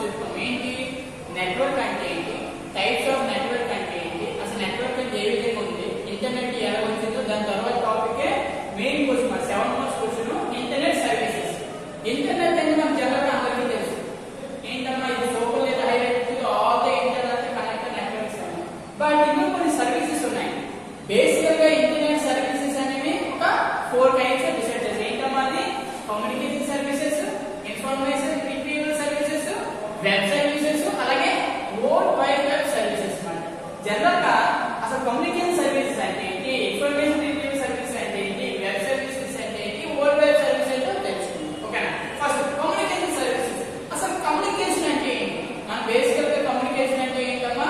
చెప్పుకున్నాం ఏంటి నెట్వర్క్ అంటే ఏంటి టైప్స్ ఆఫ్ నెట్వర్క్ అంటే ఏంటి అసలు నెట్వర్క్ అంటే ఏ విధంగా ఉంది ఇంటర్నెట్ ఎలా వచ్చిందో దాని తర్వాత topic main question seven marks question internet services internet అంటే మనకు జనరల్ అందరికీ తెలుసు ఏంటమ్మా ఇది సూపర్ లేదా highlight all the internet connected networks but ఇంకా కొన్ని సర్వీసెస్ ఉన్నాయి బేసికల్ గా ఇంటర్నెట్ సర్వీసెస్ అనేవి ఒక ఫోర్ టైప్స్ డిసైడ్ చేస్తాయి ఏంటమ్మా అది communication services information retrieval services web services అలాగే వరల్డ్ వైడ్ వెబ్ సర్వీసెస్ అన్నమాట జనరల్ గా అసలు కమ్యూనికేషన్ సర్వీసెస్ అంటే ఏంటి ఇన్ఫర్మేషన్ రిట్రీవల్ సర్వీస్ అంటే ఏంటి వెబ్ సర్వీసెస్ అంటే ఏంటి వరల్డ్ వైడ్ సర్వీస్ అంటే తెలుసుకుందాం ఓకేనా ఫస్ట్ కమ్యూనికేషన్ సర్వీసెస్ అసలు కమ్యూనికేషన్ అంటే ఏంటి మన బేసికల్ గా కమ్యూనికేషన్ అంటే ఏంటమ్మా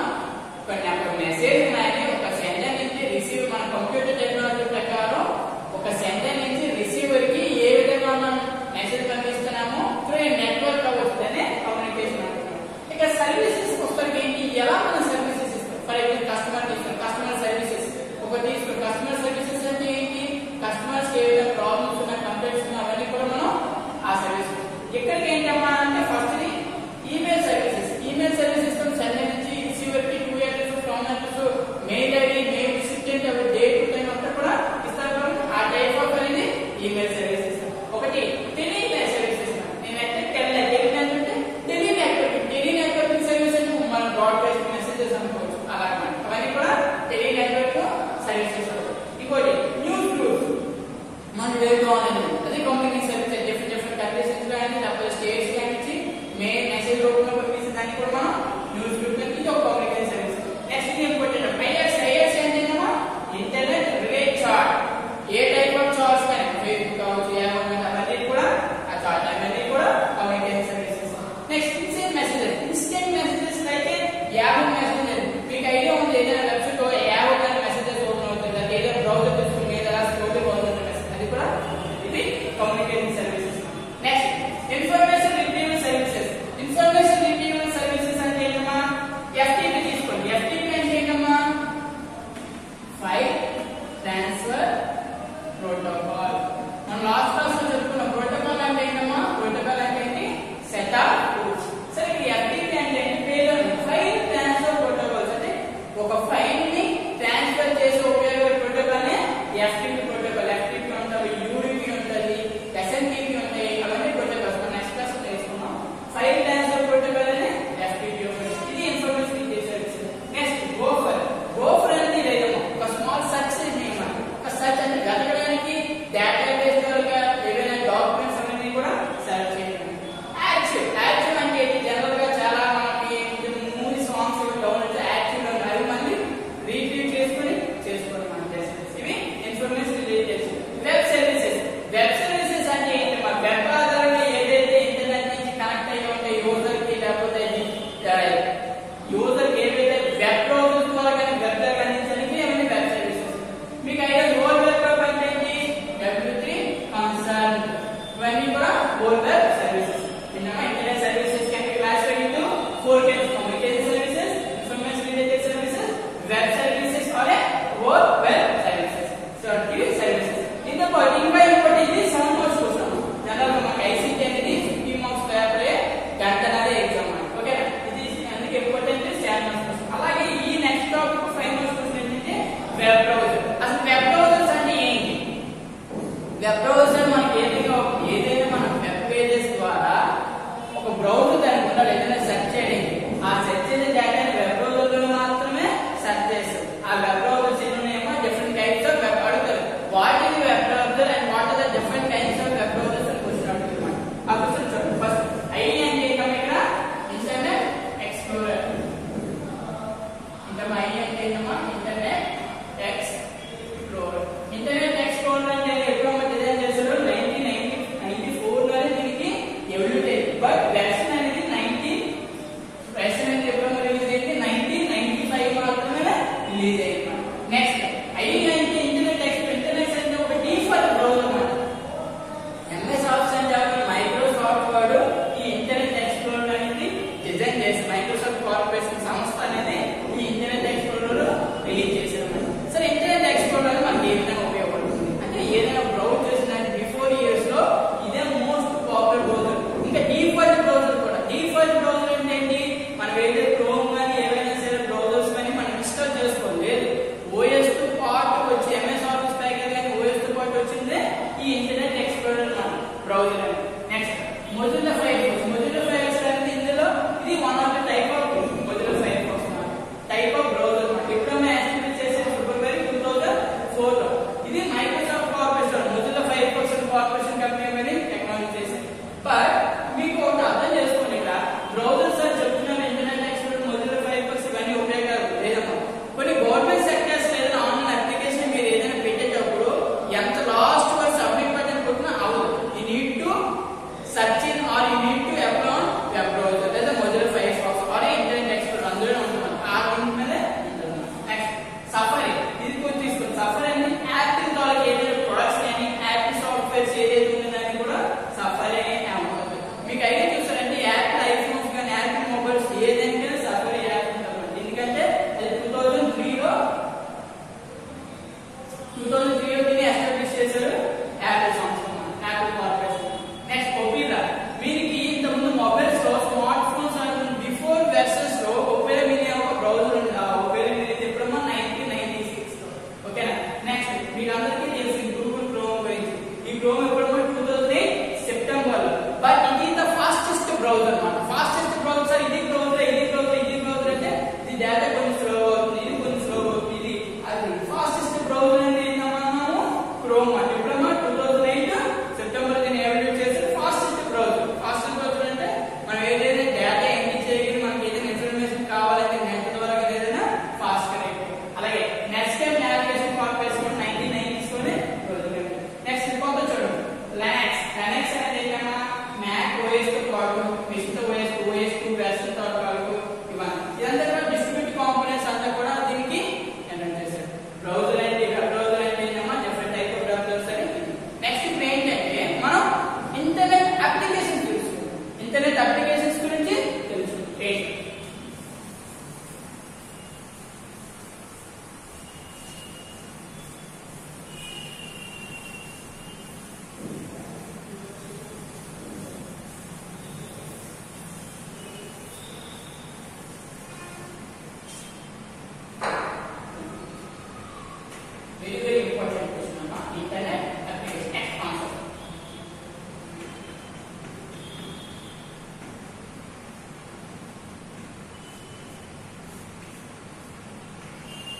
ఒక మెసేజ్ అనేది ఒక సెండర్ నుంచి రిసీవ్ మన కంప్యూటర్ టెక్నాలజీ ప్రకారం ఒక సెండర్ నుంచి రిసీవర్ కి ఏ విధంగా మనం మెసేజ్ పంపిస్తున్నామో త్రూ నెట్వర్క్ వస్తేనే కమ్యూనికేషన్ అంటున్నాం ఇక సర్వీసెస్ వస్తానికి ఏంటి ఎలా మనం సర్వీసెస్ ఇస్తాం ఫర్ ఎగ్జాంపుల్ కస్టమర్ తీసుకున్నాం కస్టమర్ సర్వీసెస్ ఒక తీసుకున్నాం కస్టమర్ సర్వీసెస్ అంటే ఏంటి కస్టమర్స్ కి ఏదైనా ప్రాబ్లమ్స్ ఉన్నా కంప్లైంట్స్ ఉన్నా అవన్నీ కూడా మనం ఆ సర్వీస్ ఇక్కడికి ఏంటమ్మా అంటే first email services email service ఇస్తాం సెండర్ నుంచి రిసీవర్ కి to address from address mail ID mail recipient అవి డేట్ టైం అంతా కూడా ఇస్తాం కాబట్టి ఆ టైప్ ఆఫ్ అనేది ఈమెయిల్ సర్వీస్ ఇస్తాం ఒకటి టెలిమెయిల్ సర్వీస్ ఇస్తాం నేనైతే టెల్ టెలిమెయిల్ అంటే tele networking tele networking service అంటే మనం బ్రాడ్కాస్ట్ మెసేజెస్ అనుకోవచ్చు అలా అన్నమాట అవన్నీ కూడా టెలి నెట్వర్క్ సర్వీసెస్ ఇంకోటి న్యూస్ గ్రూప్స్ మన లేదు అనేది అది communication service different different countries కానీ లేకపోతే స్టేట్స్ కానీ ఇచ్చి మెయిన్ మెసేజ్ రూపంలో పంపించిన దాన్ని కూడా మనం న్యూస్ గ్రూప్ ఇది ఒక కమ్యూనికేషన్ సర్వీస్ నెక్స్ట్ ఇది ఇంపార్టెంట్ ఐఎస్ ఐఎస్ అంటే ఏంటమ్మా internet relay chat a type of chats కానీ ఫేస్బుక్ కావచ్చు యాహూ అవన్నీ కూడా ఆ చార్ట్ అవన్నీ కూడా communication services next instant messages instant messages అయితే యాహూ మెసేజెస్ మీకు ఐడియా ఉంది ఏదైనా వెబ్సైట్ లో యాహూ కానీ మెసేజెస్ ఓపెన్ అవుతుంది లేదా ఏదైనా బ్రౌజర్ తీసుకుని మీద అలా స్క్రోల్ అవుతుంది మెసేజ్ అది కూడా ఇది communication services next information retrieval services information retrieval services అంటే ఏంటమ్మా ఎఫ్టీపీ తీసుకోండి ఎఫ్టీపీ అంటే ఏంటమ్మా ఫైల్ ట్రాన్స్ఫర్ ప్రోటోకాల్ మనం లాస్ట్ క్లాస్ లో చెప్పుకున్న ప్రోటోకాల్ అంటే ఏంటమ్మా ప్రోటోకాల్ అంటే ఏంటి సెటప్ సరే ఈ ఎఫ్టీపీ అంటే ఏంటి పేరు file transfer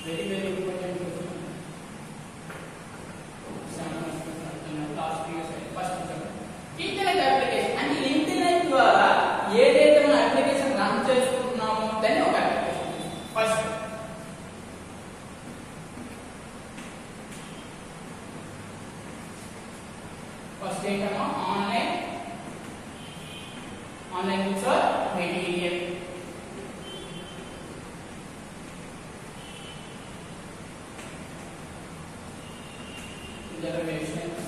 very very important last year first internet application అంటే ఇంటర్నెట్ ద్వారా ఏదైతే మన అప్లికేషన్ రన్ చేసుకుంటున్నామో దాన్ని ఒక అప్లికేషన్ ఫస్ట్ ఫస్ట్ ఏంటమ్మా online online books or material reservations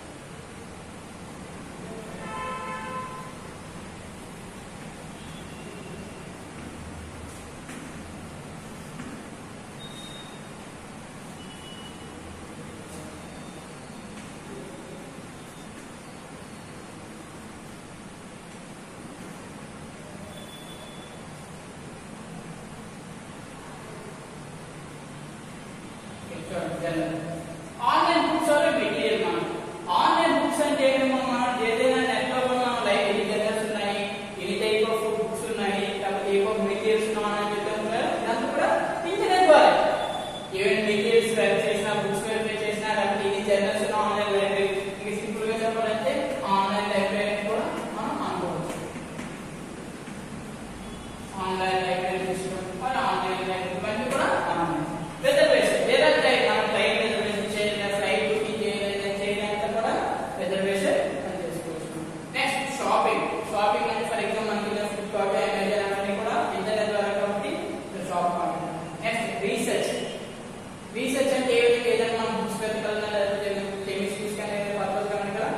online books or material మనం ఆన్లైన్ బుక్స్ అంటే ఏమమ్మా ఏదైనా నెట్ లో మనం లైక్ ఎన్ని జర్నల్స్ ఉన్నాయి ఎన్ని టైప్ ఆఫ్ బుక్స్ ఉన్నాయి లేకపోతే ఏ ఆఫ్ మెటీరియల్స్ ఉన్నాయి అని చెప్తాం కదా ఇదంతా కూడా ఇంటర్నెట్ ద్వారా ఈవెన్ మెటీరియల్స్ వెరిఫై చేసినా బుక్స్ వెరిఫై చేసినా లేకపోతే ఎన్ని జర్నల్స్ ఉన్న ఆన్లైన్ లైబ్రరీ ఇంకా సింపుల్ గా చెప్పాలంటే ఆన్లైన్ లైబ్రరీ కూడా మనం అనుకోవచ్చు ఆన్లైన్ లైబ్రరీ సిస్టమ్ మరి ఆన్లైన్ లైబ్రరీ ఇవన్నీ కూడా రిజర్వేషన్ లేదా ట్రైన్ మనం ట్రైన్ రిజర్వేషన్ చేయాలి ఫ్లైట్ బుకింగ్ చేయాలి చేయడానికి కూడా రిజర్వేషన్ చేసుకోవచ్చు నెక్స్ట్ షాపింగ్ షాపింగ్ అంటే ఫర్ ఎగ్జాంపుల్ మనకి ఫ్లిప్కార్ట్ అమెజాన్ అవన్నీ కూడా ఇంటర్నెట్ ద్వారా కాబట్టి షాప్ నెక్స్ట్ రీసెర్చ్ రీసెర్చ్ అంటే ఏ విధంగా ఏదైనా మనం బుక్స్ వెతకాలన్నా లేకపోతే కెమిస్ట్రీస్ కానీ పర్పస్ కానీ కదా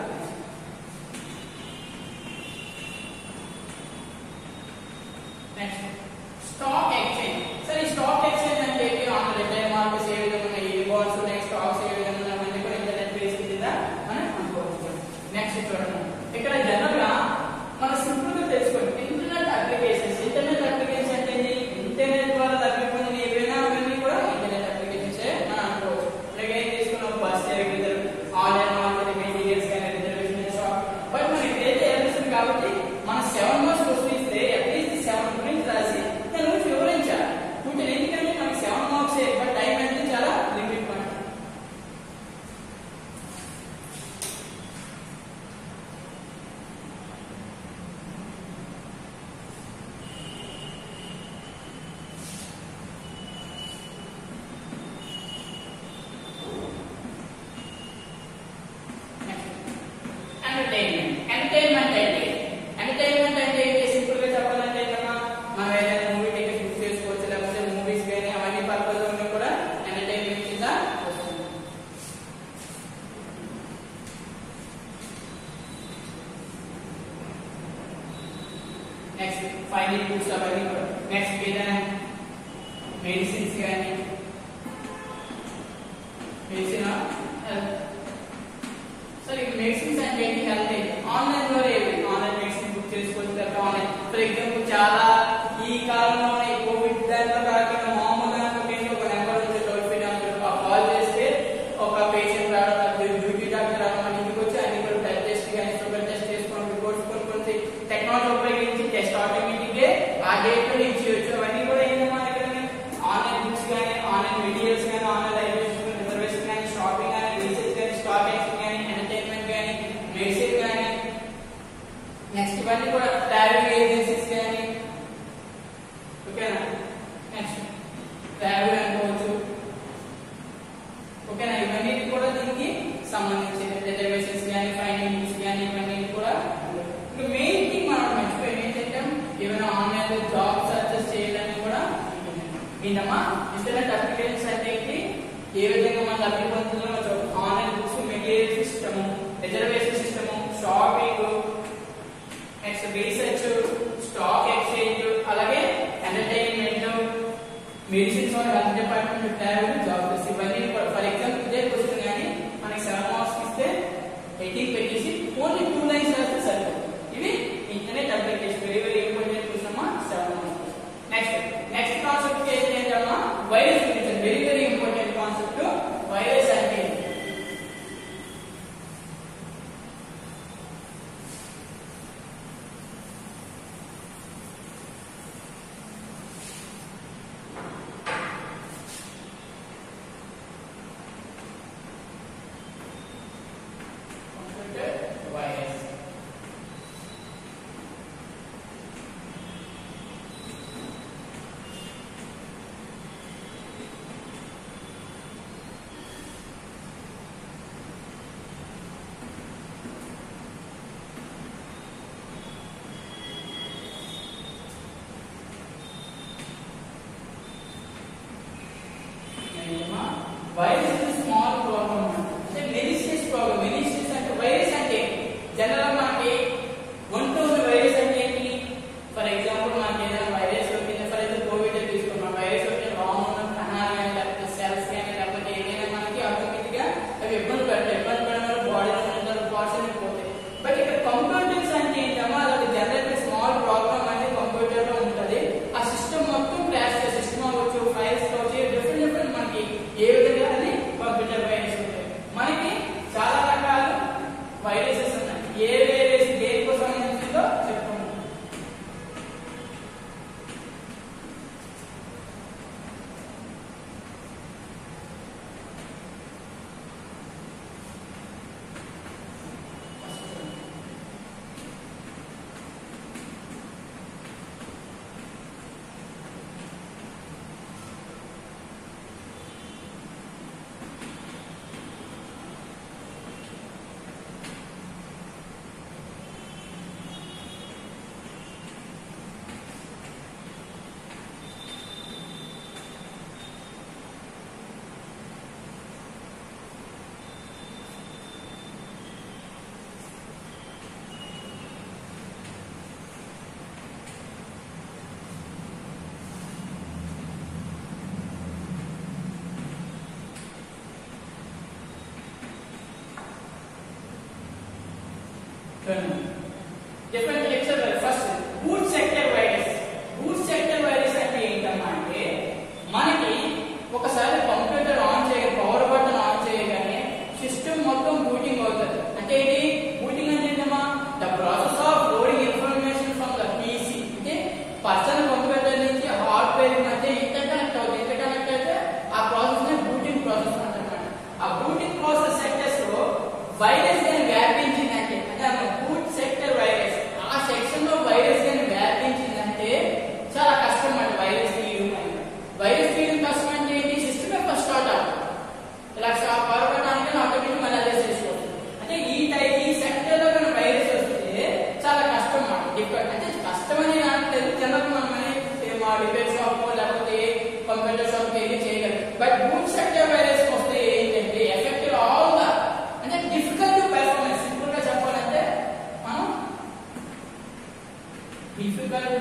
నెక్స్ట్ స్టాక్ ఎక్స్చేంజ్ సరే ఈ స్టాక్ ఎక్స్చేంజ్ అంటే ఏంటి ఆన్ రిటైల్ మార్కెట్స్ ఏ విధంగా ఉన్నాయి ఏ బాండ్స్ ఉన్నాయి స్టాక్స్ ఏ విధంగా ఉన్నాయి అవన్నీ కూడా ఇంటర్నెట్ బేస్ కింద మనం అనుకోవచ్చు నెక్స్ట్ చూడండి ఇక్కడ జనరల్ గా మనం సింపుల్ గా తెలుసుకోండి ఇంటర్నెట్ అప్లికేషన్స్ ఇంటర్నెట్ అప్లికేషన్స్ అంటే ఏంటి ఇంటర్నెట్ ద్వారా లభ్యపొందిన ఏవైనా అవన్నీ కూడా ఇంటర్నెట్ అప్లికేషన్స్ మనం అనుకోవచ్చు అలాగే ఏం తీసుకున్నాం bus reserve online market materials కానీ రిజర్వేషన్ షాప్ బట్ మనకి ఇదైతే తెలుస్తుంది కాబట్టి మన సెవెన్ మార్క్స్ క్వశ్చన్ ఇస్తే అట్లీస్ట్ సెవెన్ గురించి రాసి దాని గురించి వివరించాలి కొంచెం ఎందుకంటే మనకి సెవెన్ మార్క్స్ బట్ టైం అనేది చాలా లిమిట్ మనకి ఎంటర్టైన్మెంట్ ఎంటర్టైన్మెంట్ అంటే ఎంటర్టైన్మెంట్ అంటే ఏంటి సింపుల్ గా చెప్పాలంటే కన్నా మనం ఏదైనా మూవీ టికెట్ బుక్ చేసుకోవచ్చు లేకపోతే మూవీస్ కానీ అవన్నీ పర్పస్ అన్ని కూడా ఎంటర్టైన్మెంట్ కింద వస్తుంది నెక్స్ట్ ఫైనల్ బుక్స్ అవన్నీ కూడా నెక్స్ట్ ఏదైనా మెడిసిన్స్ కానీ మెడిసిన్ సరే ఇప్పుడు మెడిసిన్స్ అంటే ఏంటి హెల్త్ ఏంటి ఆన్లైన్ ద్వారా ఏవి ఆన్లైన్ మెడిసిన్ బుక్ చేసుకోవచ్చు లేకపోతే ఆన్లైన్ ఫర్ ఎగ్జాంపుల్ చాలా ఈ కాలంలో ఈ కోవిడ్ దాంట్లో కాకుండా మామూలుగా అనుకుంటే ఒక నెంబర్ నుంచి టోల్ ఫ్రీ నెంబర్ కాల్ చేస్తే ఒక పేషెంట్ రావడం లేకపోతే డ్యూటీ డాక్టర్ రావడం మన ఇంటికి వచ్చి అన్ని కూడా బ్లడ్ టెస్ట్ కానీ షుగర్ టెస్ట్ చేసుకోవడం రిపోర్ట్స్ కొనుక్కొని టెక్నాలజీ ఉపయోగించి టెస్ట్ ఆటోమేటిక్గా ఆ డేట్ లో నుంచి చేయొచ్చు అవన్నీ కూడా ఏంటమ్మా ఇక్కడ ఆన్లైన్ బుక్స్ కానీ ఆన్లైన్ మెటీరియల్స్ కానీ ఆన్లైన్ లైబ్రరీస్ రిజర్వేషన్ కానీ షాపింగ్ కానీ రీసెర్చ్ కానీ స్టాక్ ఎక్స్చేంజ్ కానీ ఎంటర్టైన్మెంట్ కానీ మెడిసిన్ కానీ నెక్స్ట్ ఇవన్నీ కూడా ట్రావెల్ ఏజెన్సీస్ కానీ ఓకేనా నెక్స్ట్ ట్రావెల్ అనుకోవచ్చు ఓకేనా ఇవన్నీ కూడా దీనికి సంబంధించిన రిజర్వేషన్స్ కానీ ఫైనాన్స్ కానీ ఇవన్నీ కూడా ఇంకా మెయిన్ థింగ్ మనం మర్చిపోయి ఏంటంటే ఏమైనా ఆన్లైన్ లో జాబ్ సర్చెస్ చేయాలని కూడా ఏంటమ్మా ఇంటర్నెట్ అప్లికేషన్స్ అంటే ఏంటి ఏ విధంగా మనం లబ్ధి పొందుతున్నామో online books material system reservation system shopping next research stock exchange అలాగే ఎంటర్టైన్మెంట్ మెడిసిన్స్ వల్ల హెల్త్ డిపార్ట్మెంట్ ట్రావెల్ జాబ్స్ ఇవన్నీ ఫర్ ఎగ్జాంపుల్ ఇదే క్వశ్చన్ కానీ మనకి సెవెన్ మార్క్స్ ఇస్తే ఎయిటీన్ పెట్టేసి ఓన్లీ టూ లైన్స్ రాస్తే సరిపోతుంది ఇవి internet application very very important question అమ్మా seven marks next next concept ఏంటంటే వైరస్ గురించి very very important concept virus అంటే ఏంటి? Different lecture first boot sector virus boot sector virus అంటే ఏంటమ్మా అంటే మనకి ఒకసారి కంప్యూటర్ ఆన్ చేయ పవర్ బటన్ ఆన్ చేయగానే సిస్టమ్ మొత్తం బూటింగ్ అవుతుంది అంటే ఏంటి బూటింగ్ అంటే ఏంటమ్మా the process of loading information from the PC అంటే పర్సనల్ కంప్యూటర్ నుంచి హార్డ్వేర్ మధ్య ఇంటర్ కనెక్ట్ అవుతుంది ఇంటర్ కనెక్ట్ అయితే ఆ ప్రాసెస్ ని బూటింగ్ ప్రాసెస్ అంటారు ఆ బూటింగ్ ప్రాసెస్ సెక్టర్స్ లో వైరస్ కానీ వ్యాపించిందంటే అంటే ఆ బూట్ సెక్టర్ వైరస్ ఆ సెక్షన్ లో వైరస్ కానీ వ్యాపించిందంటే చాలా కష్టం అండి వైరస్ తీయడం అనేది వైరస్ తీయడం కష్టం అంటే ఏంటి సిస్టమ్ ఫస్ట్ స్టార్ట్ అవ్వాలి ఇలా పవర్ బటన్ ఆటోమేటిక్ మళ్ళీ అదే చేసుకోవచ్చు అంటే ఈ టైప్ ఈ సెక్టర్ లో కానీ వైరస్ వస్తే చాలా కష్టం మనం డిఫరెంట్ అంటే కష్టం అని అనట్లేదు జనరల్ మనం మా రిపేర్ షాప్ లేకపోతే కంప్యూటర్ షాప్ వెళ్ళి చేయగలం బట్ బూట్ సెక్టర్ వైరస్ వస్తే ఏంటంటే ఎఫెక్ట్ ఆల్ ద అంటే డిఫికల్ట్ పెర్ఫార్మెన్స్ సింపుల్ గా చెప్పాలంటే మనం డిఫికల్ట్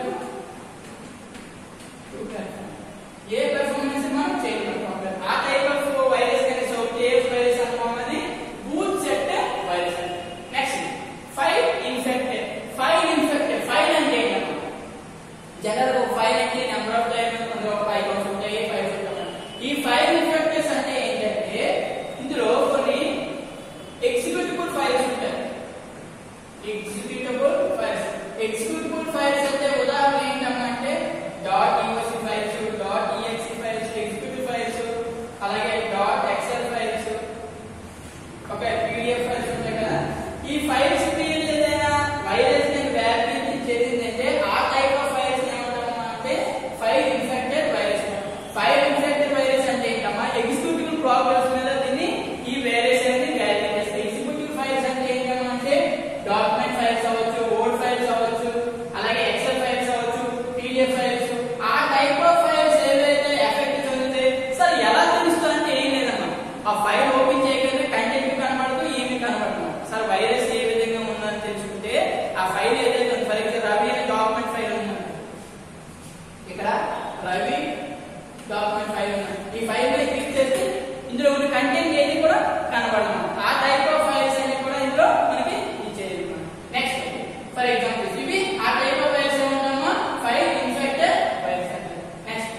ఏ పెర్ఫార్మెన్స్ మనం చేయగలం ఆ టైప్ ఆఫ్ వైరస్ కానీ సో కేఎఫ్ వైరస్ అనుకోమని boot sector virus next file infected file infected file అంటే ఏంటమ్మా జనరల్ ఒక ఫైల్ అంటే నెంబర్ ఆఫ్ టైమ్స్ అందులో ఒక ఐకాన్స్ ఉంటాయి ఫైల్స్ ఉంటాయి ఈ ఫైల్ ఇన్ఫెక్టర్స్ అంటే ఏంటంటే ఇందులో కొన్ని ఎగ్జిక్యూటిబుల్ ఫైల్స్ ఉంటాయి ఎగ్జిక్యూటబుల్ ఫైల్స్ ఎగ్జిక్యూటబుల్ ఫైల్స్ అంటే ఉదాహరణ ఏంటమ్మా అంటే dot USC files dot EXE files executive files అలాగే డాట్ ఎక్సెల్ ఫైల్స్ ఒక పీడిఎఫ్ ఫైల్స్ ఉంటాయి కదా ఈ ఫైల్స్ మీరు ఏదైనా వైరస్ ని వ్యాపించి చెందిందంటే ఆ టైప్ ఆఫ్ వైరస్ ఏమంటామా అంటే file infected virus file infected virus అంటే ఏంటమ్మా ఎగ్జిక్యూటివ్ ప్రోగ్రామ్స్ మీద దీన్ని ఈ వైరస్ అనేది వ్యాపించి చేస్తాయి ఎగ్జిక్యూటివ్ ఫైల్స్ అంటే ఏంటమ్మా అంటే డాక్యుమెంట్ ఫైల్స్ అవ్వచ్చు వర్డ్ ఫైల్స్ అవ్వచ్చు అలాగే ఎక్సెల్ ఫైల్స్ అవ్వచ్చు పీడిఎఫ్ ఫైల్స్ ఆ టైప్ ఆఫ్ ఫైల్స్ ఏవైతే ఎఫెక్ట్ చెందితే సార్ ఎలా తెలుస్తుంది అంటే ఏం లేదమ్మా ఆ ఫైల్ ఓపెన్ చేయగానే కంటెంట్ కనబడదు ఏమి కనబడదు సార్ వైరస్ ఏ విధంగా ఉందని తెలుసుకుంటే ఆ ఫైల్ ఏదైతే ఫర్ ఎగ్జాంపుల్ రవి అనే డాక్యుమెంట్ ఫైల్ ఉంది ఇక్కడ రవి డాక్యుమెంట్ ఫైల్ ఉంది ఈ ఫైల్ మీద క్లిక్ చేస్తే ఇందులో ఉన్న కంటెంట్ ఏది కూడా కనబడదు ఆ టైప్ ఆఫ్ ఫైల్స్ అన్ని కూడా ఇందులో మనకి ఇచ్చేది నెక్స్ట్ ఫర్ ఎగ్జాంపుల్ ఇవి ఆ టైప్ ఆఫ్ ఫైల్స్ ఏమంటామా ఫైల్ ఇన్ఫెక్టెడ్ ఫైల్స్ నెక్స్ట్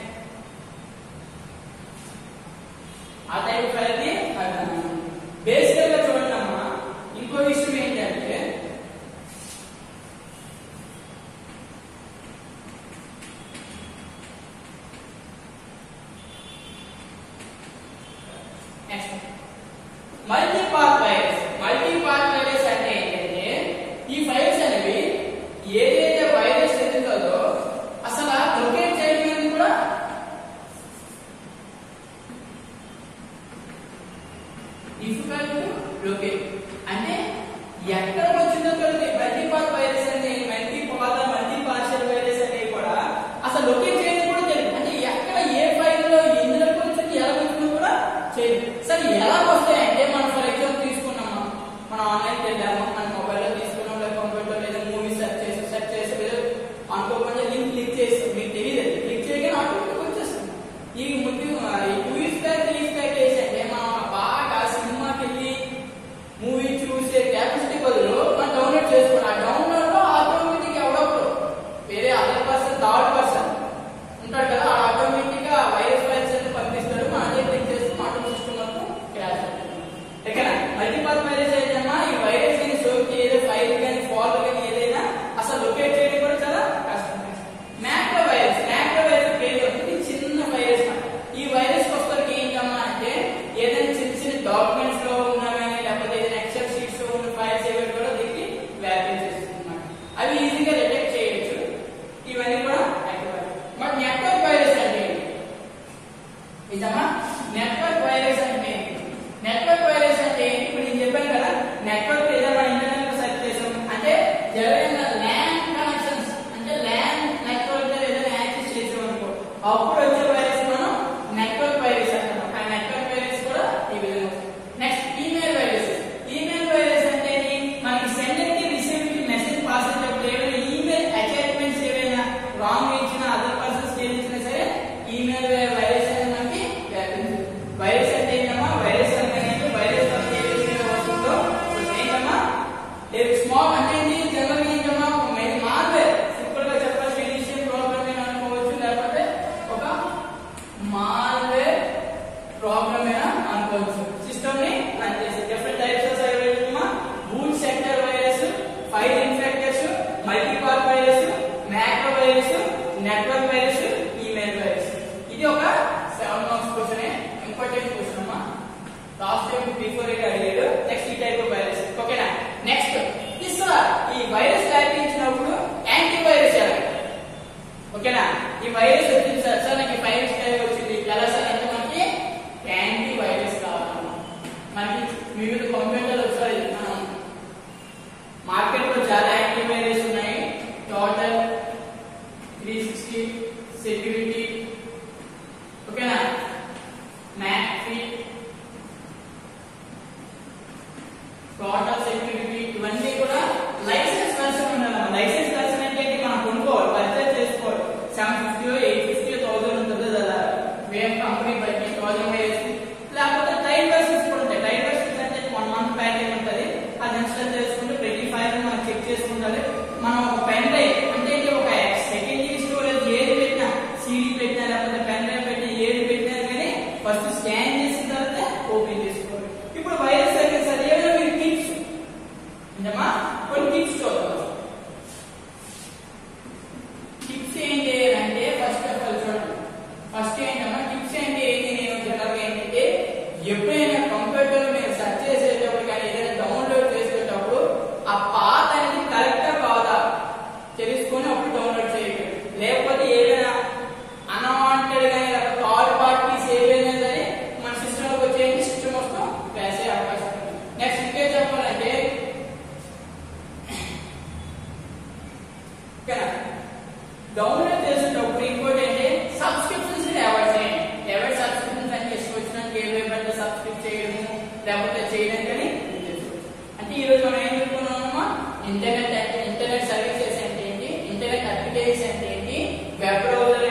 ఆ టైప్ ఫైల్ ని బేసికల్ గా చూడండి అమ్మా ఇంకో విషయం ఏంటంటే next multi path virus multi path virus అంటే ఏంటంటే ఈ ఫైల్స్ అనేవి ఏదైతే వైరస్ ఎదుగుతుందో అసలు లొకేట్ చేయడం అనేది కూడా డిఫికల్ట్ లొకేట్ అంటే ఎక్కడ వచ్చిందో తెలియదు మల్టీపాత్ వైరస్ అంటే మల్టీపాత్ మల్టీ పార్షల్ వైరస్ అనేవి కూడా అసలు లొకేట్ చేయడం కూడా తెలియదు అంటే ఎక్కడ ఏ ఫైల్ లో ఎందులోకి వచ్చింది ఎలా వచ్చిందో కూడా చేయదు సరే ఎలా వస్తాయి అంటే మనం ఫర్ ఎగ్జాంపుల్ తీసుకున్నాము మనం ఆన్లైన్ వెళ్ళాము మన మొబైల్ లో తీసుకున్నాం లేదా కంప్యూటర్ లేదా మూవీ సెర్చ్ చేసి సెర్చ్ చేసి లేదా అనుకోకుండా లింక్ క్లిక్ చేసి మీకు తెలియదు క్లిక్ చేయగానే ఆటోమేటిక్ వచ్చేస్తుంది ఈ ముందు ఈ two years back three years back చేసంటే మనం బాగా సినిమాకి వెళ్ళి మూవీ చూసే కెపాసిటీ బదులు మనం డౌన్లోడ్ చేసుకోండి ఆ డౌన్లోడ్ లో ఆటోమేటిక్ ఎవడప్పుడు వేరే అదర్ పర్సన్ థర్డ్ పర్సన్ ఉంటాడు కదా ఆటోమేటిక్ గా వైరస్ ఫైల్స్ అన్ని పంపిస్తాడు మనం అదే క్లిక్ చేస్తే ఆటోమేటిక్ సిస్టమ్ మొత్తం క్రాష్ అవుతుంది ఇక్కడ మల్టీపల్ వైరస్ అయితేమా ఈ వైరస్ కానీ సోకి ఏదో ఫైల్ కానీ ఫాల్ట్ కానీ ఏదైనా అసలు లొకేట్ చేయడం కూడా చాలా కష్టం మ్యాక్రో వైరస్ మ్యాక్రో వైరస్ పేరు ఉంటుంది చిన్న వైరస్ మాట ఈ వైరస్ వస్తలకి ఏంటమ్మా అంటే ఏదైనా చిన్న చిన్న డాక్యుమెంట్స్ లో ఉన్నా కానీ లేకపోతే ఏదైనా ఎక్సెల్ షీట్స్ లో ఉన్న ఫైల్స్ ఏవి కూడా దీనికి వ్యాపించేస్తుంది అవి ఈజీగా డిటెక్ట్ చేయొచ్చు ఇవన్నీ కూడా బట్ నెట్వర్క్ వైరస్ అంటే ఏంటి? నిజమా నెట్వర్క్ వైరస్ అంటే ఏంటి? నెట్వర్క్ వైరస్ అంటే ఏంటి? ఇప్పుడు నేను చెప్పాను కదా నెట్వర్క్ ఏదైనా ఇంటర్నెట్ లో సెర్చ్ చేసాం అంటే ఎవరైనా ల్యాన్ కనెక్షన్స్ అంటే ల్యాన్ నెట్వర్క్ లో ఏదైనా యాక్సెస్ చేసాం అనుకో అప్పుడు వచ్చే వైరస్ మనం నెట్వర్క్ వైరస్ అంటాం ఆ నెట్వర్క్ వైరస్ కూడా ఈ విధంగా next email virus email virus అంటే ఏంటి? మనకి సెండర్ కి రిసీవర్ కి మెసేజ్ పాస్ అయ్యేటప్పుడు ఏమైనా ఈమెయిల్ అటాచ్మెంట్స్ ఏమైనా రాంగ్ ఇచ్చినా అదర్ పర్సన్స్ ఇచ్చినా సరే ఈమెయిల్ వైరస్ అనేది మనకి వ్యాపించింది వైరస్ అంటే ఏంటమ్మా వైరస్ అంటే ఏంటి? వైరస్ అంటే ఏ విధంగా వస్తుందో ఇప్పుడు ఏంటమ్మా స్మాల్ అంటే నెట్వర్క్ వైరస్ ఈమెయిల్ వైరస్ ఇది ఒక seven marks question important question అమ్మా లాస్ట్ టైం బిఫోర్ ఇది అడిగాడు నెక్స్ట్ ఈ టైప్ ఆఫ్ వైరస్ ఓకేనా నెక్స్ట్ ఇస్రా ఈ వైరస్ వ్యాపించినప్పుడు యాంటీ వైరస్ ఎలా ఓకేనా ఈ వైరస్ వచ్చింది సార్ సార్ నాకు వైరస్ టైప్ వచ్చింది ఎలా సార్ అంటే మనకి యాంటీ వైరస్ కావాలమ్మా మనకి వివిధ కంప్యూటర్లు ఒకసారి మనం మార్కెట్ లో చాలా యాంటీ వైరస్ ఉన్నాయి టోటల్ త్రీ సిక్స్టీ సెక్యూరిటీ ఓకేనా మ్యాక్ఫీ టోటల్ సెక్యూరిటీ ఇవన్నీ కూడా లైసెన్స్ వర్షన్ ఉండాలి లైసెన్స్ వర్షన్ అంటే ఏంటి? మనం కొనుక్కోవాలి పర్చేస్ చేసుకోవాలి seven fifty eight fifty thousand ఉంటుంది కదా వేరే కంపెనీ బట్టి థౌసండ్ వేసి లేకపోతే టైం వర్షన్స్ కూడా ఉంటాయి టైం వర్షన్స్ అంటే వన్ మంత్ ప్యాకేజ్ ఉంటుంది అది ఇన్స్టాల్ చేసుకుంటే ప్రతి ఫైల్ మనం చెక్ చేసుకుంటారు మనం ఒక పెన్ డ్రైవ్ అంటే ఏంటి? ఒక సెకండరీ స్టోరేజ్ ఏది పెట్టినా సీడీ పెట్టినా లేకపోతే పెన్ డ్రైవ్ పెట్టినా ఏది పెట్టినా కానీ ఫస్ట్ స్కాన్ చేసిన తర్వాత ఓపెన్ చేసుకోవాలి ఇప్పుడు వైరస్ అయితే సరే ఏమైనా మీరు టిప్స్ ఇందమ్మా కొన్ని టిప్స్ చూద్దాం టిప్స్ ఏంటి అంటే ఫస్ట్ ఆఫ్ ఆల్ చూడండి ఫస్ట్ ఏంటమ్మా టిప్స్ ఏంటి ఏంటి నేను జనరల్గా ఏంటంటే ఎప్పుడైనా కంప్యూటర్ మీరు సెర్చ్ చేసేటప్పుడు కానీ ఏదైనా డౌన్లోడ్ చేసేటప్పుడు ఆ పాత అనేది కరెక్టా కాదా తెలుసుకొని అప్పుడు డౌన్లోడ్ చేయండి లేకపోతే ఏదైనా అన్వాంటెడ్ కానీ లేకపోతే థర్డ్ పార్టీస్ ఏవైనా సరే మన సిస్టంలోకి వచ్చేయండి సిస్టమ్ మొత్తం వేసే అవకాశం ఉంది నెక్స్ట్ ఇంకేం చెప్పాలంటే ఓకేనా డౌన్లోడ్ చేసేటప్పుడు ఇంకోటి ఏంటి సబ్స్క్రిప్షన్స్ అవాయిడ్ చేయండి ఎవరి సబ్స్క్రిప్షన్స్ అని చేసుకోవచ్చినానికి ఏ వెబ్ సబ్స్క్రైబ్ చేయడము లేకపోతే చేయడం కానీ చేసుకోవచ్చు అంటే ఈ రోజు మనం ఏం చెప్పుకున్నామమ్మా ఇంటర్నెట్ ఇంటర్నెట్ సర్వీసెస్ అంటే ఏంటి ఇంటర్నెట్ అప్లికేషన్స్ అంటే ఏంటి వెబ్ బ్రౌజర్